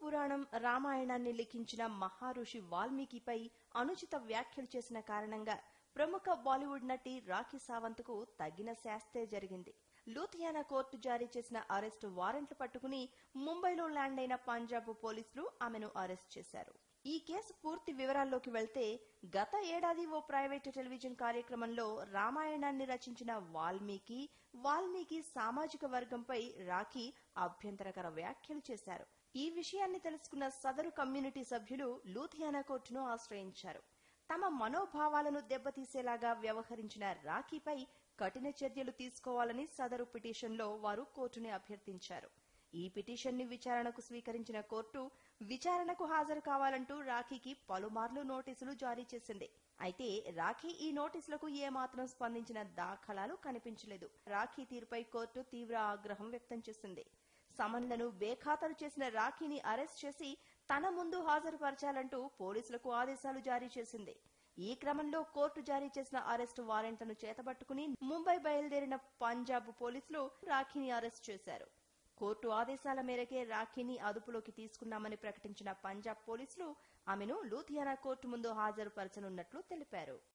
పురాణం రామాయణాన్ని లిఖించిన మహారుషి వాల్మీకిపై అనుచిత వ్యాఖ్యలు చేసిన కారణంగా ప్రముఖ బాలీవుడ్ నటి రాఖీ సావంత్ కు తగిన శాస్తే జరిగింది లూథియానా కోర్టు జారీ చేసిన అరెస్టు వారెంట్లు పట్టుకుని ముంబైలో ల్యాండ్ అయిన పంజాబ్ పోలీసులు ఆమెను అరెస్ట్ చేశారు ఈ కేసు పూర్తి వివరాల్లోకి వెళ్తే గత ఏడాది ఓ ప్రైవేటు టెలివిజన్ కార్యక్రమంలో రామాయణాన్ని రచించిన వాల్మీకి వాల్మీకి సామాజిక వర్గంపై రాఖీ అభ్యంతరకర వ్యాఖ్యలు చేశారు ఈ విషయాన్ని తెలుసుకున్న సదరు కమ్యూనిటీ సభ్యులు లూథియానా కోర్టును ఆశ్రయించారు తమ మనోభావాలను దెబ్బతీసేలాగా వ్యవహరించిన రాఖీపై కఠిన చర్యలు తీసుకోవాలని సదరు పిటిషన్లో వారు కోర్టుని అభ్యర్థించారు ఈ పిటిషన్ ని విచారణకు స్వీకరించిన కోర్టు విచారణకు హాజరు కావాలంటూ రాఖీకి పలుమార్లు నోటీసులు జారీ చేసింది అయితే రాఖీ ఈ నోటీసులకు ఏమాత్రం స్పందించిన దాఖలాలు కనిపించలేదు రాఖీ తీరుపై కోర్టు తీవ్ర ఆగ్రహం వ్యక్తం చేసింది సమన్లను బేఖాతరు చేసిన రాఖీని అరెస్ట్ చేసి తన ముందు హాజరుపరచాలంటూ పోలీసులకు ఆదేశాలు జారీ చేసింది ఈ క్రమంలో కోర్టు జారీ చేసిన అరెస్టు వారెంట్లను చేతబట్టుకుని ముంబై బయలుదేరిన పంజాబ్ పోలీసులు రాఖీని అరెస్ట్ చేశారు కోర్టు ఆదేశాల మేరకే రాఖీని అదుపులోకి తీసుకున్నామని ప్రకటించిన పంజాబ్ పోలీసులు ఆమెను లూథియానా కోర్టు ముందు హాజరుపరచనున్నట్లు తెలిపారు